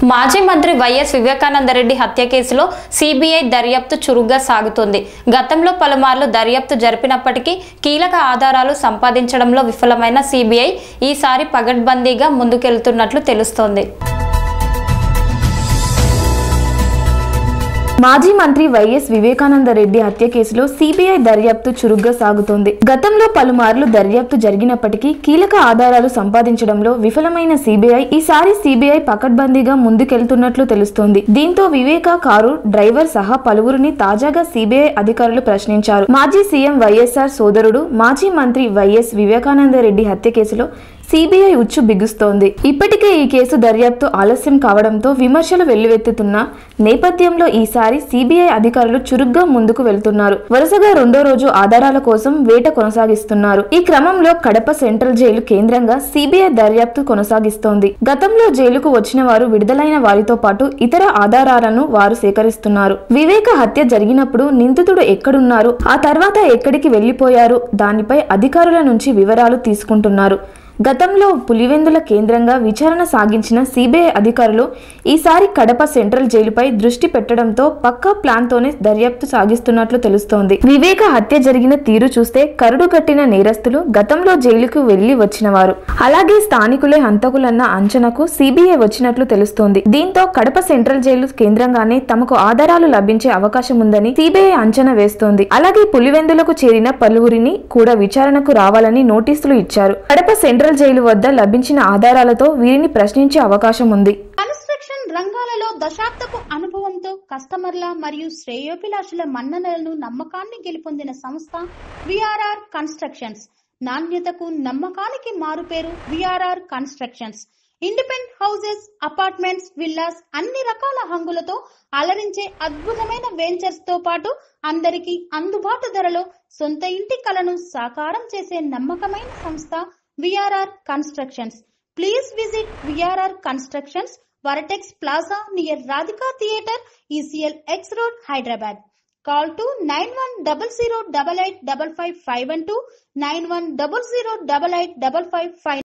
మాజీ మంత్రి వైఎస్ వివేకానందరెడ్డి హత్య కేసులో సిబిఐ దర్యాప్తు చురుగ్గా సాగుతుంది గతంలో పలుమార్లు దర్యాప్తు జరిపినప్పటికీ కీలక ఆధారాలు సంపాదించడంలో విఫలమైన సిబిఐ ఈసారి పగడ్బందీగా ముందుకెళ్తున్నట్లు తెలుస్తోంది మాజీ మంత్రి వైఎస్ వివేకానంద రెడ్డి హత్య కేసులో సిబిఐ దర్యాప్తు చురుగ్గా సాగుతోంది గతంలో పలుమార్లు దర్యాప్తు జరిగినప్పటికీ కీలక ఆధారాలు సంపాదించడంలో విఫలమైన సిబిఐ ఈసారి సిబిఐ పకడ్బందీగా ముందుకెళ్తున్నట్లు తెలుస్తోంది దీంతో వివేక కారు డ్రైవర్ సహా పలువురిని తాజాగా సిబిఐ అధికారులు ప్రశ్నించారు మాజీ సీఎం వైఎస్ఆర్ సోదరుడు మాజీ మంత్రి వైఎస్ వివేకానంద రెడ్డి హత్య కేసులో సిబిఐ ఉచ్చు బిగుస్తోంది ఇప్పటికే ఈ కేసు దర్యాప్తు ఆలస్యం కావడంతో విమర్శలు వెల్లువెత్తుతున్న నేపథ్యంలో ఈసారి సిబిఐ అధికారులు చురుగ్గా ముందుకు వెళ్తున్నారు వరుసగా రెండో రోజు ఆధారాల కోసం వేట కొనసాగిస్తున్నారు ఈ క్రమంలో కడప సెంట్రల్ జైలు కేంద్రంగా సిబిఐ దర్యాప్తు కొనసాగిస్తోంది గతంలో జైలుకు వచ్చిన వారు విడుదలైన వారితో పాటు ఇతర ఆధారాలను వారు సేకరిస్తున్నారు వివేక హత్య జరిగినప్పుడు నిందితుడు ఎక్కడున్నారు ఆ తర్వాత ఎక్కడికి వెళ్లిపోయారు దానిపై అధికారుల నుంచి వివరాలు తీసుకుంటున్నారు గతంలో పులివెందుల కేంద్రంగా విచారణ సాగించిన సిబిఐ అధికారులు ఈసారి కడప సెంట్రల్ జైలుపై దృష్టి పెట్టడంతో పక్కా ప్లాన్తోనే దర్యాప్తు సాగిస్తున్నట్లు తెలుస్తోంది వివేక హత్య జరిగిన తీరు చూస్తే కరుడు కట్టిన నేరస్తులు గతంలో జైలుకు వెళ్లి వచ్చినవారు అలాగే స్థానికులే హంతకులన్న అంచనాకు సిబిఐ వచ్చినట్లు తెలుస్తోంది దీంతో కడప సెంట్రల్ జైలు కేంద్రంగానే తమకు ఆధారాలు లభించే అవకాశం ఉందని సిబిఐ అంచనా వేస్తోంది అలాగే పులివెందులకు చేరిన పలువురిని కూడా విచారణకు రావాలని నోటీసులు ఇచ్చారు కడప సెంట్రల్ జైలు వద్ద లభించిన ఆధారాలతో వీరిని ప్రశ్నించే అవకాశం ఉంది కన్స్ట్రక్షన్ రంగాలలో దశాబ్దపు అనుభవంతో కస్టమర్ల మరియు శ్రేయోభిలాషుల మన్ననలను నమ్మకాన్ని గెలుపొందిన సంస్థ విఆర్ఆర్ కన్స్ట్రక్షన్స్ నాణ్యతకు నమ్మకానికి మారుపేరు VRR constructions independent houses apartments villas అన్ని రకాల హంగులతో అలరించే అద్భుతమైన వెంచర్స్ తో పాటు అందరికీ అందుబాటు ధరలో సొంత ఇంటి కలను సాకారం చేసే నమ్మకమైన సంస్థ VRR constructions please visit VRR constructions Vertex plaza near Radhika theatre ECL X road Hyderabad call to nine one double zero double eight double five five one two nine one double zero double eight double five five